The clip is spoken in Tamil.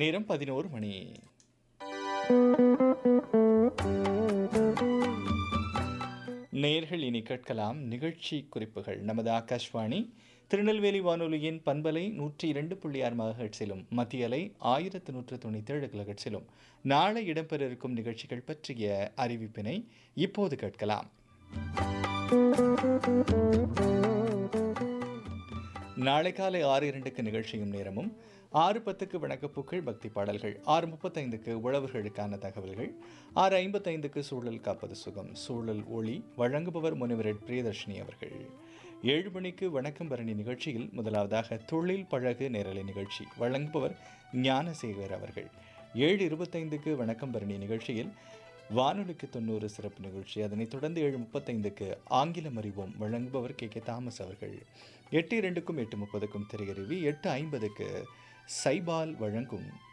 நேரம் பதினோரு மணி நேர்கள் இனி கேட்கலாம் நிகழ்ச்சி குறிப்புகள் நமது ஆகாஷ்வாணி திருநெல்வேலி வானொலியின் பண்பலை நூற்றி இரண்டு புள்ளி ஆறு மகஹெட்ஸிலும் மத்திய அலை ஆயிரத்து நூற்று தொண்ணூற்றி ஏழு கிலோஹெட்ஸிலும் நாளை இடம்பெற இருக்கும் நிகழ்ச்சிகள் பற்றிய அறிவிப்பினை இப்போது கேட்கலாம் நாளை காலை ஆறு இரண்டுக்கு நிகழ்ச்சியும் நேரமும் ஆறு பத்துக்கு வணக்கப்பூக்கள் பக்தி பாடல்கள் ஆறு முப்பத்தைந்துக்கு உழவர்களுக்கான தகவல்கள் ஆறு ஐம்பத்தைந்துக்கு சூழல் காப்பது சுகம் சூழல் ஒளி வழங்குபவர் முனைவர் பிரியதர்ஷினி அவர்கள் ஏழு மணிக்கு வணக்கம் பரணி நிகழ்ச்சியில் முதலாவதாக தொழில் பழகு நேரலை நிகழ்ச்சி வழங்குபவர் ஞானசேகர் அவர்கள் ஏழு இருபத்தைந்துக்கு வணக்கம் பரணி நிகழ்ச்சியில் வானொலிக்கு தொண்ணூறு சிறப்பு நிகழ்ச்சி அதனைத் தொடர்ந்து ஏழு முப்பத்தைந்துக்கு ஆங்கிலம் அறிவோம் வழங்குபவர் கே கே தாமஸ் அவர்கள் எட்டு இரண்டுக்கும் எட்டு முப்பதுக்கும் திரையறிவி எட்டு ஐம்பதுக்கு சைபால் வழங்கும்